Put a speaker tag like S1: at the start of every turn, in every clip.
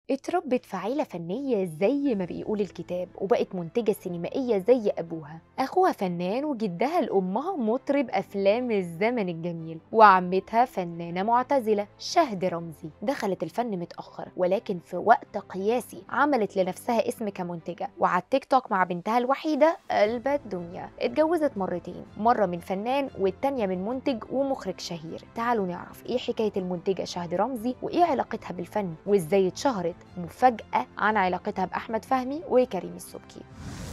S1: اتربت في عيلة فنية زي ما بيقول الكتاب وبقت منتجة سينمائية زي أبوها أخوها فنان وجدها لأمها مطرب أفلام الزمن الجميل وعمتها فنانة معتزلة شهد رمزي دخلت الفن متأخر ولكن في وقت قياسي عملت لنفسها اسم كمنتجة وعلى التيك توك مع بنتها الوحيدة قلبة الدنيا اتجوزت مرتين مرة من فنان والتانية من منتج ومخرج شهير تعالوا نعرف ايه حكاية المنتجة شهد رمزي وايه علاقتها بالفن وازاي اتشهرت مفاجأة عن علاقتها بأحمد فهمي وكريم السبكي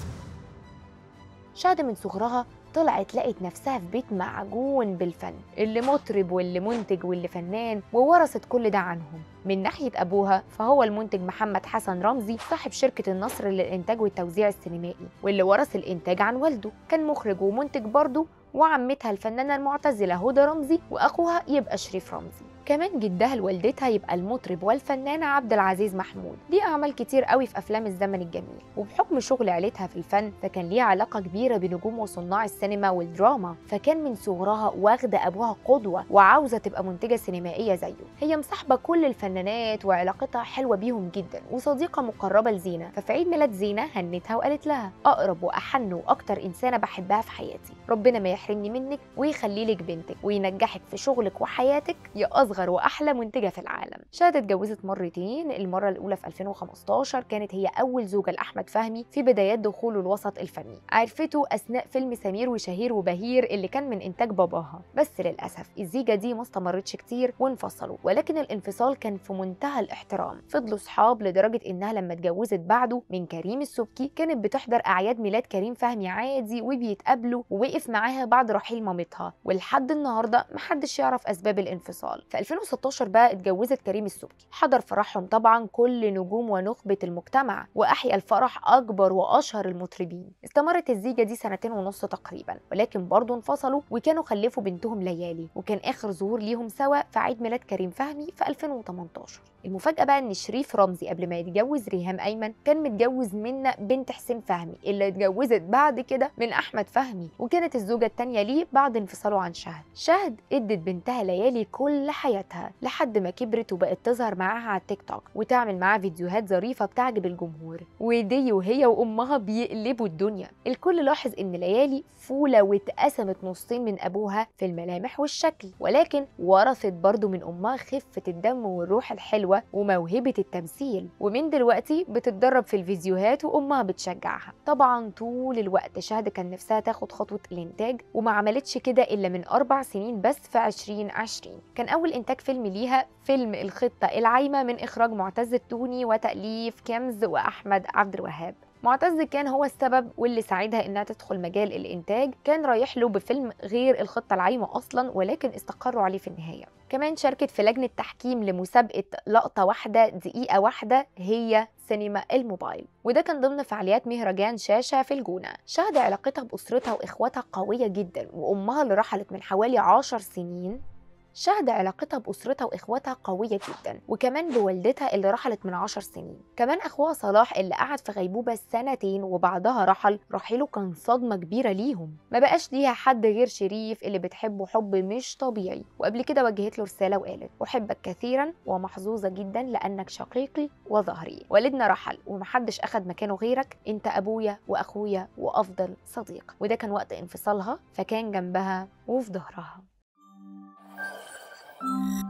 S1: شهد من صغرها طلعت لقت نفسها في بيت معجون بالفن اللي مطرب واللي منتج واللي فنان وورثت كل ده عنهم من ناحية أبوها فهو المنتج محمد حسن رمزي صاحب شركة النصر للإنتاج والتوزيع السينمائي واللي ورث الإنتاج عن والده كان مخرج ومنتج برضه وعمتها الفنانة المعتزلة هدى رمزي وأخوها يبقى شريف رمزي كمان جدها لوالدتها يبقى المطرب والفنان عبد العزيز محمود ليه أعمال كتير قوي في أفلام الزمن الجميل وبحكم شغل عيلتها في الفن فكان ليها علاقة كبيرة بنجوم وصناع السينما والدراما فكان من صغرها واخدة أبوها قدوة وعاوزة تبقى منتجة سينمائية زيه هي مصاحبة كل الفنانات وعلاقتها حلوة بيهم جدا وصديقة مقربة لزينة ففي عيد ميلاد زينة هنتها وقالت لها أقرب وأحن وأكتر إنسانة بحبها في حياتي ربنا ما يحرمني منك ويخلي لك بنتك وينجحك في شغلك وحياتك يا أصغر وأحلى منتجة في العالم شهد اتجوزت مرتين المرة الأولى في 2015 كانت هي أول زوجة لأحمد فهمي في بدايات دخوله الوسط الفني عرفته أثناء فيلم سمير وشهير وبهير اللي كان من إنتاج باباها بس للأسف الزيجة دي ما استمرتش كتير وانفصلوا ولكن الانفصال كان في منتهى الاحترام فضلوا صحاب لدرجة إنها لما اتجوزت بعده من كريم السبكي كانت بتحضر أعياد ميلاد كريم فهمي عادي وبيتقابلوا ووقف معاها بعد رحيل مامتها ولحد النهارده محدش يعرف أسباب الانفصال في 2016 بقى اتجوزت كريم السبكي حضر فرحهم طبعا كل نجوم ونخبة المجتمع وأحيا الفرح أكبر وأشهر المطربين استمرت الزيجة دي سنتين ونص تقريبا ولكن برضه انفصلوا وكانوا خلفوا بنتهم ليالي وكان آخر ظهور ليهم سوا في عيد ميلاد كريم فهمي في 2018 المفاجأة بقى إن شريف رمزي قبل ما يتجوز ريهام أيمن كان متجوز منا بنت حسين فهمي اللي اتجوزت بعد كده من أحمد فهمي وكانت الزوجة التانية ليه بعد انفصاله عن شهد شهد ادت بنتها ليالي كل حياتها لحد ما كبرت وبقت تظهر معاها على التيك توك وتعمل معاها فيديوهات ظريفة بتعجب الجمهور ودي وهي وأمها بيقلبوا الدنيا الكل لاحظ إن ليالي فولة واتقسمت نصين من أبوها في الملامح والشكل ولكن ورثت برضو من أمها خفة الدم والروح الحلوة وموهبة التمثيل ومن دلوقتي بتتدرب في الفيديوهات وأمها بتشجعها طبعا طول الوقت شهد كان نفسها تاخد خطوة الإنتاج وما عملتش كده إلا من أربع سنين بس في 2020 كان أول إنتاج فيلم ليها فيلم الخطة العايمة من إخراج معتز التوني وتأليف كمز وأحمد عبد الوهاب معتز كان هو السبب واللي ساعدها انها تدخل مجال الانتاج كان رايح له بفيلم غير الخطه العايمه اصلا ولكن استقروا عليه في النهايه كمان شاركت في لجنه تحكيم لمسابقه لقطه واحده دقيقه واحده هي سينما الموبايل وده كان ضمن فعاليات مهرجان شاشة في الجونة شهد علاقتها بأسرتها وإخواتها قوية جدا وأمها اللي رحلت من حوالي عشر سنين شهد علاقتها بأسرتها وإخواتها قوية جدا وكمان بوالدتها اللي رحلت من عشر سنين كمان أخوها صلاح اللي قعد في غيبوبة سنتين وبعدها رحل رحيله كان صدمة كبيرة ليهم ما بقاش ليها حد غير شريف اللي بتحبه حب مش طبيعي وقبل كده وجهت له رسالة وقالت أحبك كثيرا ومحظوظة جدا لأنك شقيقي وظهري والدنا رحل ومحدش أخد مكانه غيرك أنت أبويا وأخويا وأفضل صديق وده كان وقت انفصالها فكان جنبها وفي ظهرها Thank you.